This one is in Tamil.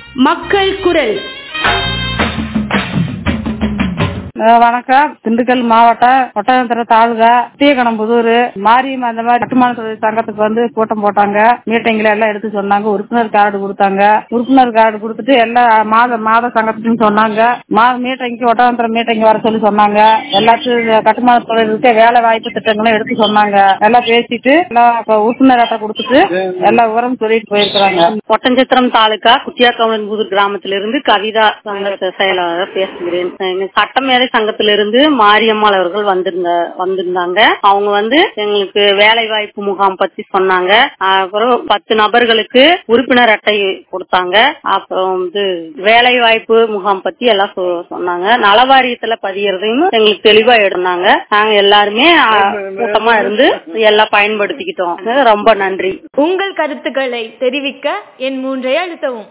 மக்கள் குரல் அஹ் வணக்கம் திண்டுக்கல் மாவட்டம் ஒட்டகத்திர தாலுகா தீயகணம்புதூர் மாரியம் அந்த மாதிரி கட்டுமான தொழில் சங்கத்துக்கு வந்து கூட்டம் போட்டாங்க மீட்டிங்ல எல்லாம் எடுத்து சொன்னாங்க உறுப்பினர் கார்டு கொடுத்தாங்க உறுப்பினர் கார்டு கொடுத்துட்டு எல்லாம் மாத மாத சங்கத்துக்குன்னு சொன்னாங்க மாத மீட்டிங்க்கு ஒட்டகத்திர மீட்டிங் வர சொல்லி சொன்னாங்க எல்லாத்துக்கும் கட்டுமான தொழிலுக்கு வேலை வாய்ப்பு திட்டங்களும் எடுத்து சொன்னாங்க எல்லாம் பேசிட்டு எல்லாம் இப்ப உறுப்பினர் அட்டை கொடுத்துட்டு எல்லா விவரம் சொல்லிட்டு போயிருக்கிறாங்க ஒட்டஞ்சத்திரம் தாலுகா குட்டியாக்கவனன்புதூர் கிராமத்திலிருந்து கவிதா சங்க செயலாளர் பேசுகிறேன் எங்க சட்டமேதை சங்கத்திலிருந்து மாரியம்மாள் அவர்கள் வந்திருந்த வந்திருந்தாங்க அவங்க வந்து எங்களுக்கு வேலை வாய்ப்பு முகாம் பத்தி சொன்னாங்க அப்புறம் பத்து நபர்களுக்கு உறுப்பினர் அட்டை கொடுத்தாங்க அப்புறம் வந்து வேலை வாய்ப்பு முகாம் பத்தி எல்லாம் சொ- சொன்னாங்க நலவாரியத்துல பதியறதையும் எங்களுக்கு தெளிவா எடுத்தாங்க நாங்க எல்லாருமே ஆ, கூட்டமா இருந்து எல்லாம் பயன்படுத்திக்கிட்டோம் ரொம்ப நன்றி உங்கள் கருத்துக்களை தெரிவிக்க என் மூன்றை அழுத்தவும்